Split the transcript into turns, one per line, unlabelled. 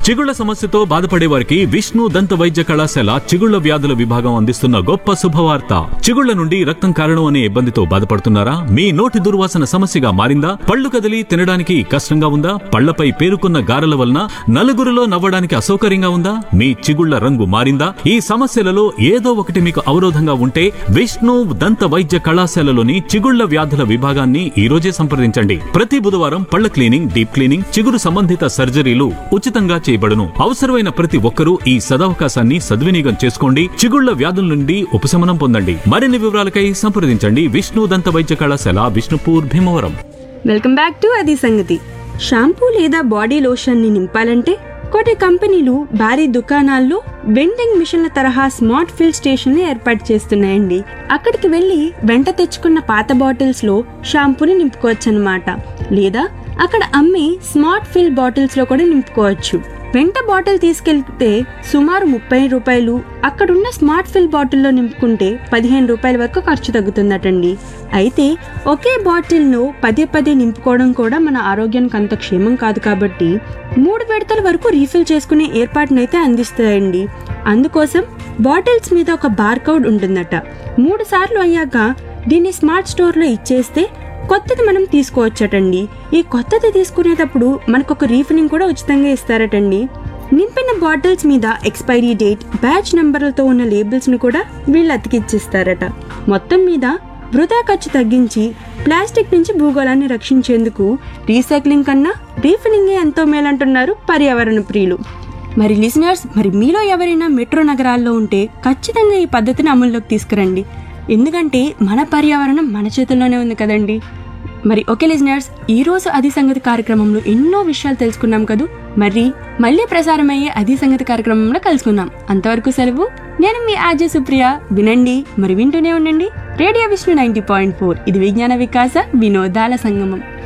చిగుళ్ల సమస్యతో బాధపడే వారికి విష్ణు దంత వైద్య కళాశాల చిగుళ్ల వ్యాధుల విభాగం అందిస్తున్న గొప్ప శుభవార్త చిగుళ్ల నుండి రక్తం కారణం అనే ఇబ్బందితో బాధపడుతున్నారా మీ నోటి దుర్వాసన సమస్యగా మారిందా పళ్ళు కదిలి తినడానికి కష్టంగా ఉందా పళ్లపై పేరుకున్న గారెల వలన నలుగురిలో నవ్వడానికి అసౌకర్యంగా ఉందా మీ చిగుళ్ల రంగు మారిందా ఈ సమస్యలలో ఏదో ఒకటి మీకు అవరోధంగా ఉంటే విష్ణు దంత వైద్య కళాశాలలోని చిగుళ్ల వ్యాధుల విభాగాన్ని ఈ రోజే సంప్రదించండి ప్రతి బుధవారం పళ్ల క్లీనింగ్ డీప్ క్లీనింగ్ చిగురు సంబంధిత సర్జరీలు ఉచితంగా చేయబడును అవసరమైన ప్రతి ఒక్కరూ ఈ సదవకాశాన్ని సద్వినియోగం చేసుకోండి చిగుళ్ల వ్యాధుల నుండి ఉపశమనం పొందండి మరిన్ని వివరాలకై సంప్రదించండి విష్ణు దంత వైద్య కళాశాల Vishnupur Bhimavaram
welcome back to అది సంగతి షాంపూ లేదా బాడీ లోషన్ని నింపాలంటే కొన్ని కంపెనీలు భారీ దుకాణాల్లో వెండింగ్ మిషన్ల తరహా స్మార్ట్ ఫిల్ స్టేషన్లు ఏర్పాటు చేస్తున్నాయండి అక్కడికి వెళ్ళి వెంట తెచ్చుకున్న పాత బాటిల్స్ లో షాంపూని నింపుకోవచ్చు అనమాట లేదా అక్కడ అమ్మే స్మార్ట్ ఫిల్ బాటిల్స్ లో కూడా నింపుకోవచ్చు వెంట బాటిల్ తీసుకెళ్తే సుమారు ముప్పై రూపాయలు అక్కడున్న స్మార్ట్ ఫిల్ బాటిల్లో నింపుకుంటే పదిహేను రూపాయల వరకు ఖర్చు తగ్గుతుందటండి అయితే ఒకే బాటిల్ను పదే పదే నింపుకోవడం కూడా మన ఆరోగ్యానికి అంత క్షేమం కాదు కాబట్టి మూడు విడతల వరకు రీఫిల్ చేసుకునే ఏర్పాటునైతే అందిస్తాయండి అందుకోసం బాటిల్స్ మీద ఒక బార్కోడ్ ఉంటుందట మూడు సార్లు అయ్యాక దీన్ని స్మార్ట్ స్టోర్లో ఇచ్చేస్తే కొత్తది మనం తీసుకోవచ్చటండి ఈ కొత్తది తీసుకునేటప్పుడు మనకు ఒక రీఫిలింగ్ కూడా ఉచితంగా ఇస్తారటండి నింపిన బాటిల్స్ మీద ఎక్స్పైరీ డేట్ బ్యాచ్ నంబర్లతో ఉన్న లేబుల్స్ ను కూడా వీళ్ళు అతికిచ్చిస్తారట మొత్తం మీద వృధా ఖర్చు తగ్గించి ప్లాస్టిక్ నుంచి భూగోళాన్ని రక్షించేందుకు రీసైక్లింగ్ కన్నా రీఫిలింగే ఎంతో మేలంటున్నారు పర్యావరణ ప్రియులు మరి లిసనర్స్ మరి మీలో ఎవరైనా మెట్రో నగరాల్లో ఉంటే ఖచ్చితంగా ఈ పద్ధతిని అమల్లోకి తీసుకురండి ఎందుకంటే మన పర్యావరణం మన చేతుల్లోనే ఉంది కదండి మరి ఓకే లిజనర్స్ ఈ రోజు అది సంగతి కార్యక్రమంలో ఎన్నో విషయాలు తెలుసుకున్నాం కదూ మరి మళ్ళీ ప్రసారమయ్యే అది సంగతి కార్యక్రమంలో కలుసుకుందాం అంతవరకు సెలవు నేను మీ ఆర్జే సుప్రియ వినండి మరి వింటూనే ఉండండి radio Vishnu ninety point four ఇది విజ్ఞాన వికాస వినోదాల సంగమం